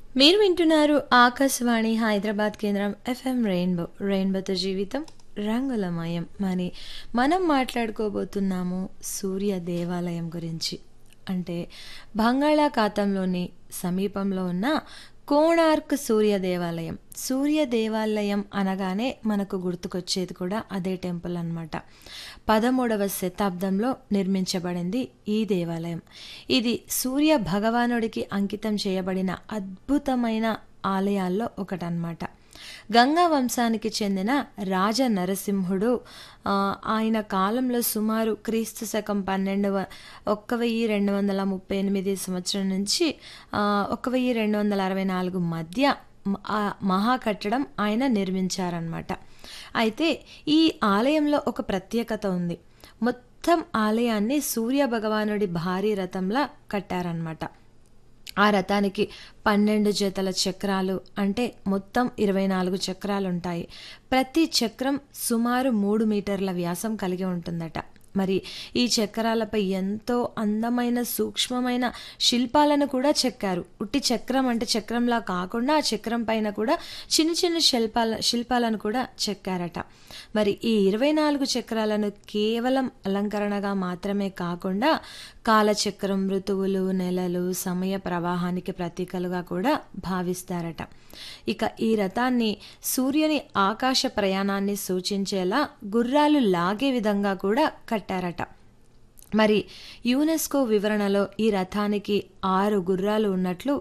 మీరు వింటున్నారు ఆకాశవాణి హైదరాబాద్ కేంద్రం ఎఫ్ఎం రెయిన్బో రెయిన్బోతో జీవితం రంగులమయం మరి మనం మాట్లాడుకోబోతున్నాము సూర్య దేవాలయం గురించి అంటే బంగాళాఖాతంలోని సమీపంలో ఉన్న కోణార్క్ సూర్య దేవాలయం సూర్య దేవాలయం అనగానే మనకు గుర్తుకొచ్చేది కూడా అదే టెంపుల్ అన్నమాట పదమూడవ శతాబ్దంలో నిర్మించబడింది ఈ దేవాలయం ఇది సూర్య భగవానుడికి అంకితం చేయబడిన అద్భుతమైన ఆలయాల్లో ఒకటన్నమాట గంగా వంశానికి చెందిన రాజ నరసింహుడు ఆ, ఆయన కాలంలో సుమారు క్రీస్తు శకం పన్నెండవ ఒక్క వెయ్యి రెండు వందల ముప్పై ఎనిమిది సంవత్సరం నుంచి ఆ, ఒక్క వెయ్యి రెండు వందల అరవై నాలుగు మధ్య మ- ఆ మహా కట్టడం ఆయన నిర్మించారనమాట అయితే ఈ ఆలయంలో ఒక ప్రత్యేకత ఉంది మొత్తం ఆలయాన్ని సూర్య భగవానుడి భారీ రథంలా కట్టారనమాట ఆ రథానికి పన్నెండు జతల చక్రాలు అంటే మొత్తం ఇరవై నాలుగు చక్రాలు ఉంటాయి ప్రతి చక్రం సుమారు మూడు మీటర్ల వ్యాసం కలిగి ఉంటుందట మరి ఈ చక్రాలపై ఎంతో అందమైన సూక్ష్మమైన శిల్పాలను కూడా చెక్కారు ఉట్టి చక్రం అంటే చక్రంలా కాకుండా ఆ చక్రం పైన కూడా చిన్న చిన్న శిల్పాల శిల్పాలను కూడా చెక్కారట మరి ఈ ఇరవై నాలుగు చక్రాలను కేవలం అలంకరణగా మాత్రమే కాకుండా కాలచక్రం ఋతువులు నెలలు సమయ ప్రవాహానికి ప్రతీకలుగా కూడా భావిస్తారట ఇక ఈ రథాన్ని సూర్యుని ఆకాశ ప్రయాణాన్ని సూచించేలా గుర్రాలు లాగే విధంగా కూడా కట్టారట మరి యునెస్కో వివరణలో ఈ రథానికి ఆరు గుర్రాలు ఉన్నట్లు